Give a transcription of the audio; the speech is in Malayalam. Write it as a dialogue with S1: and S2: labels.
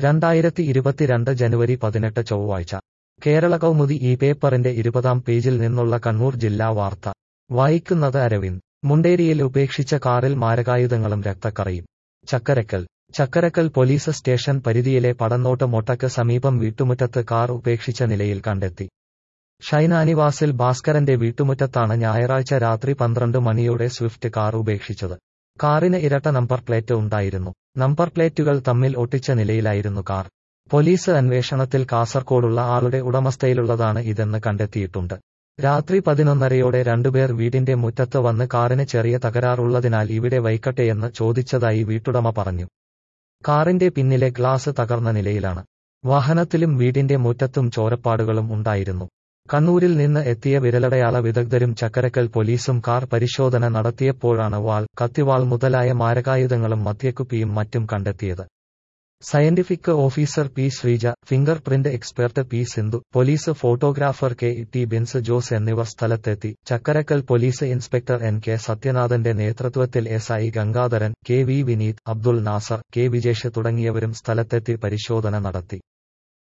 S1: രണ്ടായിരത്തി ഇരുപത്തിരണ്ട് ജനുവരി പതിനെട്ട് ചൊവ്വാഴ്ച കേരള കൗമുദി ഈ പേപ്പറിന്റെ ഇരുപതാം പേജിൽ നിന്നുള്ള കണ്ണൂർ ജില്ലാ വാർത്ത വായിക്കുന്നത് അരവിന്ദ് മുണ്ടേരിയിൽ ഉപേക്ഷിച്ച കാറിൽ മാരകായുധങ്ങളും രക്തക്കറയും ചക്കരക്കൽ ചക്കരക്കൽ പോലീസ് സ്റ്റേഷൻ പരിധിയിലെ പടന്നോട്ട് മൊട്ടക്ക് സമീപം വീട്ടുമുറ്റത്ത് കാർ ഉപേക്ഷിച്ച നിലയിൽ കണ്ടെത്തി ഷൈനാനിവാസിൽ ഭാസ്കരന്റെ വീട്ടുമുറ്റത്താണ് ഞായറാഴ്ച രാത്രി പന്ത്രണ്ട് മണിയോടെ സ്വിഫ്റ്റ് കാർ ഉപേക്ഷിച്ചത് കാറിന് ഇരട്ട നമ്പർ പ്ലേറ്റ് ഉണ്ടായിരുന്നു നമ്പർ പ്ലേറ്റുകൾ തമ്മിൽ ഒട്ടിച്ച നിലയിലായിരുന്നു കാർ പോലീസ് അന്വേഷണത്തിൽ കാസർകോടുള്ള ആളുടെ ഉടമസ്ഥയിലുള്ളതാണ് ഇതെന്ന് കണ്ടെത്തിയിട്ടുണ്ട് രാത്രി പതിനൊന്നരയോടെ രണ്ടുപേർ വീടിന്റെ മുറ്റത്ത് വന്ന് കാറിന് ചെറിയ തകരാറുള്ളതിനാൽ ഇവിടെ വൈക്കട്ടെയെന്ന് ചോദിച്ചതായി വീട്ടുടമ പറഞ്ഞു കാറിന്റെ പിന്നിലെ ഗ്ലാസ് തകർന്ന നിലയിലാണ് വാഹനത്തിലും വീടിന്റെ മുറ്റത്തും ചോരപ്പാടുകളും ഉണ്ടായിരുന്നു കണ്ണൂരിൽ നിന്ന് എത്തിയ വിരലടയാള വിദഗ്ധരും ചക്കരക്കൽ പോലീസും കാർ പരിശോധന നടത്തിയപ്പോഴാണ് വാൾ കത്തിവാൾ മുതലായ മാരകായുധങ്ങളും മദ്യക്കുപ്പിയും മറ്റും കണ്ടെത്തിയത് scientific officer P Sreeja fingerprint expert P Sindhu police photographer K T Bins Jose എന്നിവർ സ്ഥലത്തെത്തി Chakkarakkal police inspector N K സത്യനാഥന്റെ നേതൃത്വത്തിൽ S I Gangadharan K V Vineeth Abdul Nasar K Vijesh തുടങ്ങിയവരും സ്ഥലത്തെത്തി പരിശോധന നടത്തി